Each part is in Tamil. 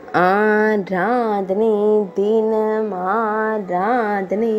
ஆராதனை தினம் ஆராதனை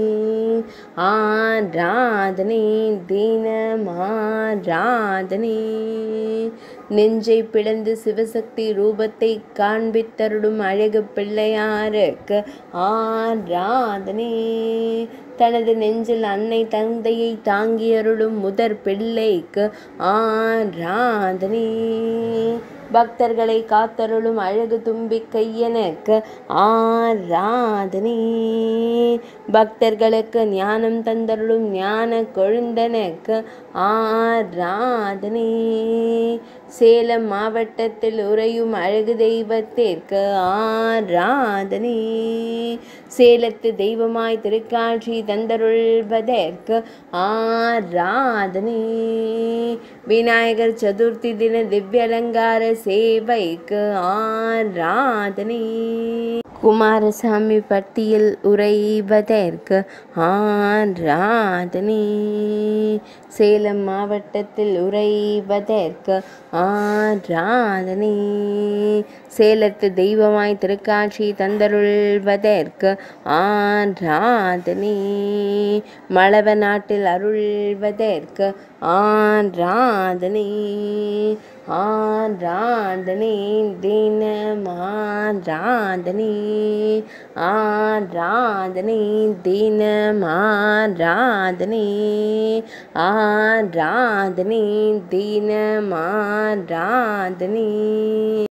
ஆராதனை தினம் ஆராதனை நெஞ்சை பிளந்து சிவசக்தி ரூபத்தை காண்பித்தருடும் அழகு பிள்ளையாருக்கு ஆராதனை தனது நெஞ்சில் அன்னை தந்தையை தாங்கியருளும் முதற் பிள்ளைக்கு ஆராதனை பக்தர்களை காத்தருளும் அழகு தும்பி கையனுக்கு ஆராதனை பக்தர்களுக்கு ஞானம் தந்தருளும் ஞான கொழுந்தனுக்கு ஆராதனை சேலம் மாவட்டத்தில் உறையும் அழகு தெய்வத்திற்கு ஆராதனை சேலத்து தெய்வமாய் திருக்காட்சி தந்தருள்வதற்கு ஆராதனை விநாயகர் சதுர்த்தி தின திவ்ய அலங்கார சேவைக்கு ஆராதனை குமாரசாமி பட்டியில் உறைவதற்கு ஆராதனை சேலம் மாவட்டத்தில் உறைவதற்கு ஆராதனை சேலத்து தெய்வமாய் திருக்காட்சி தந்தருள்வதற்கு ஆராதனை மளவ நாட்டில் அருள்வதற்கு ஆராதனை ஆராதனை தினம் ஆராதனை ஆராதனை தினம் ஆராதனை ஆராதனை தினம் ஆராதனை